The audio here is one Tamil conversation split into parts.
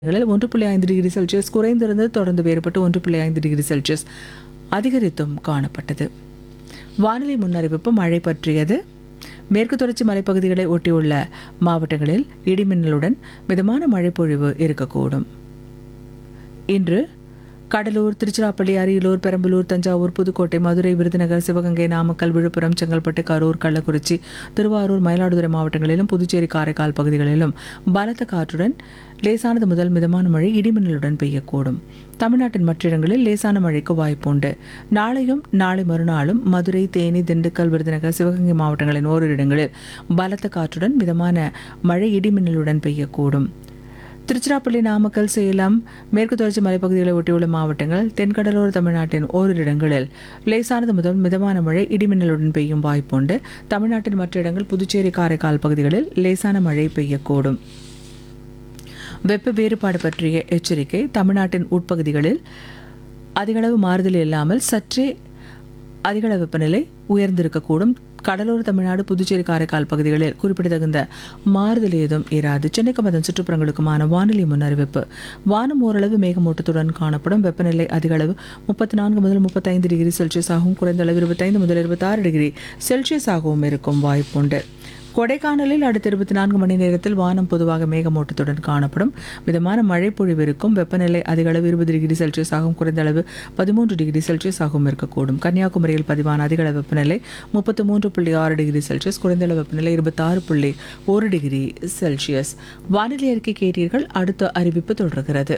களில் ஒன்று புள்ளி ஐந்து டிகிரி செல்சியஸ் குறைந்திருந்து தொடர்ந்து வேறுபட்டு ஒன்று புள்ளி ஐந்து டிகிரி செல்சியஸ் அதிகரித்தும் காணப்பட்டது வானிலை முன்னறிவிப்பு மழை பற்றியது மேற்கு தொடர்ச்சி மலைப்பகுதிகளை ஒட்டியுள்ள மாவட்டங்களில் இடிமின்னலுடன் மிதமான மழைப்பொழிவு இருக்கக்கூடும் இன்று கடலூர் திருச்சிராப்பள்ளி அரியலூர் பெரம்பலூர் தஞ்சாவூர் புதுக்கோட்டை மதுரை விருதுநகர் சிவகங்கை நாமக்கல் விழுப்புரம் செங்கல்பட்டு கரூர் கள்ளக்குறிச்சி திருவாரூர் மயிலாடுதுறை மாவட்டங்களிலும் புதுச்சேரி காரைக்கால் பகுதிகளிலும் பலத்த காற்றுடன் லேசானது முதல் மிதமான மழை இடிமின்னலுடன் பெய்யக்கூடும் தமிழ்நாட்டின் மற்ற இடங்களில் லேசான மழைக்கு வாய்ப்புண்டு நாளையும் நாளை மறுநாளும் மதுரை தேனி திண்டுக்கல் விருதுநகர் சிவகங்கை மாவட்டங்களின் ஓரிரு இடங்களில் பலத்த காற்றுடன் மிதமான மழை இடிமின்னலுடன் பெய்யக்கூடும் திருச்சிராப்பள்ளி நாமக்கல் சேலம் மேற்கு தொடர்ச்சி மலைப்பகுதிகளை ஒட்டியுள்ள மாவட்டங்கள் தென்கடலோர தமிழ்நாட்டின் ஓரிரு இடங்களில் லேசானது முதல் மிதமான மழை இடிமின்னலுடன் பெய்யும் வாய்ப்புண்டு தமிழ்நாட்டின் மற்ற இடங்கள் புதுச்சேரி காரைக்கால் பகுதிகளில் லேசான மழை பெய்யக்கூடும் வெப்ப வேறுபாடு பற்றிய எச்சரிக்கை தமிழ்நாட்டின் உட்பகுதிகளில் அதிகளவு மாறுதல் இல்லாமல் சற்றே அதிகள வெப்பநிலை உயர்ந்திருக்கக்கூடும் கடலோர தமிழ்நாடு புதுச்சேரி காரைக்கால் பகுதிகளில் குறிப்பிடத்தகுந்த மாறுதல் ஏதும் இராது சென்னைக்கும் அதன் சுற்றுப்புறங்களுக்குமான வானிலை முன்னறிவிப்பு வானம் ஓரளவு மேகமூட்டத்துடன் காணப்படும் வெப்பநிலை அதிகளவு முப்பத்தி நான்கு முதல் முப்பத்தைந்து டிகிரி செல்சியஸ் ஆகவும் குறைந்த அளவு இருபத்தைந்து முதல் இருபத்தாறு டிகிரி செல்சியஸ் ஆகவும் இருக்கும் வாய்ப்புண்டு கொடைக்கானலில் அடுத்த இருபத்தி நான்கு மணி நேரத்தில் வானம் பொதுவாக மேகமூட்டத்துடன் காணப்படும் மிதமான மழை பொழிவு இருக்கும் வெப்பநிலை அதிக அளவு இருபது டிகிரி செல்சியஸ் ஆகும் குறைந்த அளவு பதிமூன்று டிகிரி செல்சியஸ் ஆகவும் இருக்கக்கூடும் கன்னியாகுமரியில் பதிவான அதிக அளவு வெப்பநிலை முப்பத்து மூன்று புள்ளி ஆறு டிகிரி செல்சியஸ் குறைந்த அளவு வெப்பநிலை இருபத்தாறு புள்ளி ஒரு டிகிரி செல்சியஸ் வானிலை அறிக்கை கேட்டீர்கள் அடுத்த அறிவிப்பு தொடர்கிறது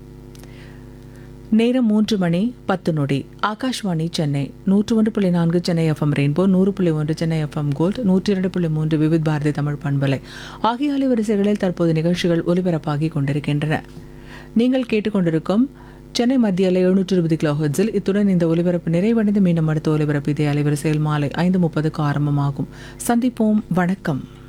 நேரம் மூன்று மணி பத்து நொடி ஆகாஷ்வாணி சென்னை நூற்று ஒன்று புள்ளி நான்கு சென்னை எஃப்எம் ரெயின்போ நூறு புள்ளி ஒன்று சென்னை எஃப்எம் கோல்ட் நூற்றி இரண்டு புள்ளி மூன்று விவித் பாரதி தமிழ் பண்பலை ஆகிய அலைவரிசைகளில் தற்போது நிகழ்ச்சிகள் ஒலிபரப்பாகி கொண்டிருக்கின்றன நீங்கள் கேட்டுக்கொண்டிருக்கும் சென்னை மத்திய அலை எழுநூற்று இருபது கிலோ ஹெர்ட்ஸில் இத்துடன் இந்த ஒலிபரப்பு நிறைவடைந்து மீண்டும் அடுத்த ஒலிபரப்பு இதே அலைவரிசையில் மாலை ஐந்து முப்பதுக்கு ஆரம்பமாகும் சந்திப்போம் வணக்கம்